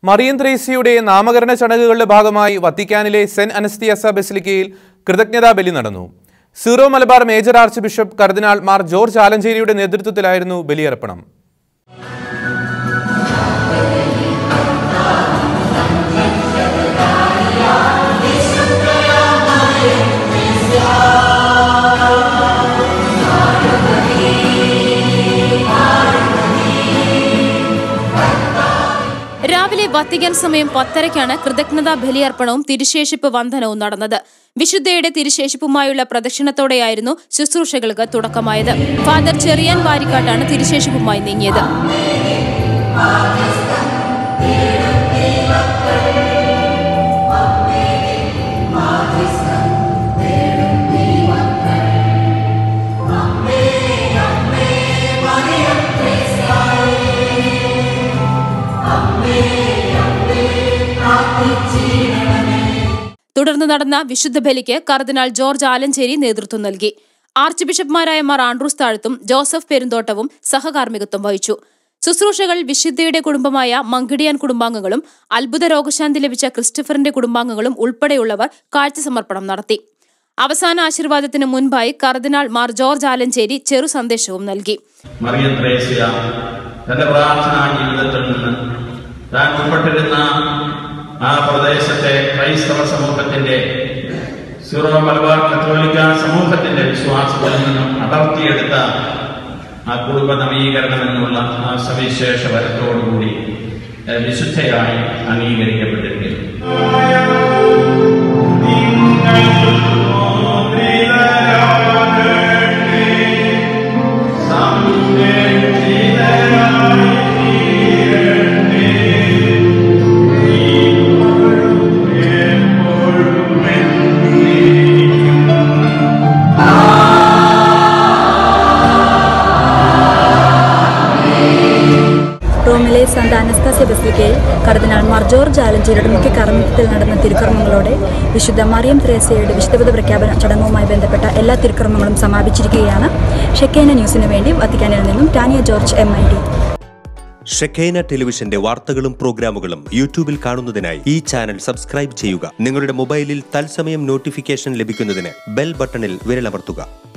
മറിയം ത്രേസ്യയുടെ നാമകരണ ചടങ്ങുകളുടെ ഭാഗമായി വത്തിക്കാനിലെ സെന്റ് അനസ്തിയസ ബസിലിക്കയിൽ കൃതജ്ഞതാ ബലി നടന്നു Syro Malabar major archbishop cardinal Mar George ആലഞ്ചേരിയുടെ നേതൃത്വത്തിലായിരുന്നു ബലിയർപ്പണം രാവിലെ വത്തിക്കാൻ സമയം പത്തരയ്ക്കാണ് കൃതജ്ഞതാ ബലിയർപ്പണവും തിരുശേഷിപ്പ് വന്ദനവും നടന്നത് വിശുദ്ധയുടെ തിരുശേഷിപ്പുമായുള്ള പ്രദക്ഷിണത്തോടെയായിരുന്നു ശുശ്രൂഷകൾക്ക് തുടക്കമായത് ഫാദർ ചെറിയാൻ വാരിക്കാട്ടാണ് തിരുശേഷിപ്പുമായി നീങ്ങിയത് തുടർന്ന് നടന്ന വിശുദ്ധ ബലിക്ക് കർദിനാൾ ജോർജ് ആലഞ്ചേരി നേതൃത്വം നൽകി ആർച്ച് ബിഷപ്പ്മാരായ മാർ ആൻഡ്രൂസ് താഴത്തും ജോസഫ് പെരുന്തോട്ടവും സഹകാർമ്മികത്വം വഹിച്ചു ശുശ്രൂഷകൾ വിശുദ്ധയുടെ കുടുംബമായ മങ്കിടിയാൻ കുടുംബാംഗങ്ങളും അത്ഭുത രോഗശാന്തി ലഭിച്ച ക്രിസ്റ്റഫറിന്റെ കുടുംബാംഗങ്ങളും ഉൾപ്പെടെയുള്ളവർ കാഴ്ച സമർപ്പണം നടത്തി അവസാന ആശീർവാദത്തിന് മുൻപായി കർദിനാൾ മാർ ജോർജ് ആലഞ്ചേരി ചെറു സന്ദേശവും നൽകി മറിയം ത്രേസ്യ തന്റെ പ്രാർത്ഥനാ ജീവിതത്തിൽ നിന്ന് താൻ ഉൾപ്പെട്ടിരുന്ന ആ പ്രദേശത്തെ ക്രൈസ്തവ സമൂഹത്തിന്റെ സീറോ മലബാർ കത്തോലിക്ക സമൂഹത്തിന്റെ വിശ്വാസത്തിൽ നിന്നും അടർത്തിയെടുത്ത ആ കുടുംബ നവീകരണം എന്നുള്ള ആ സവിശേഷ വരത്തോടുകൂടി ഏഹ്, വിശുദ്ധയായി അംഗീകരിക്കപ്പെട്ടിരിക്കുന്നു റോമിലെ സന്ത അനസ്താസ്യ ബസിലിക്കയിൽ കർദിനാൾ മാർ ജോർജ് ആലഞ്ചേരിയുടെ മുഖ്യ കാർമ്മികത്തിൽ നടന്ന തിരുക്കർമ്മങ്ങളോടെ വിശുദ്ധ മറിയം ത്രേസ്യയുടെ വിശുദ്ധപദ പ്രഖ്യാപന ചടങ്ങുമായി ബന്ധപ്പെട്ട എല്ലാ തിരുക്കർമ്മങ്ങളും സമാപിച്ചിരിക്കുകയാണ് ഷെക്കേന ന്യൂസിനു വേണ്ടി വത്തിക്കാനിൽ നിന്നും Tania George M I D Shekinah ടെലിവിഷന്റെ വാർത്തകളും പ്രോഗ്രാമുകളും യൂട്യൂബിൽ കാണുന്നതിനായി ഈ ചാനൽ സബ്സ്ക്രൈബ് ചെയ്യുക നിങ്ങളുടെ മൊബൈലിൽ തത്സമയം നോട്ടിഫിക്കേഷൻ ലഭിക്കുന്നതിന് ബെൽ ബട്ടണിൽ വിരലമർത്തുക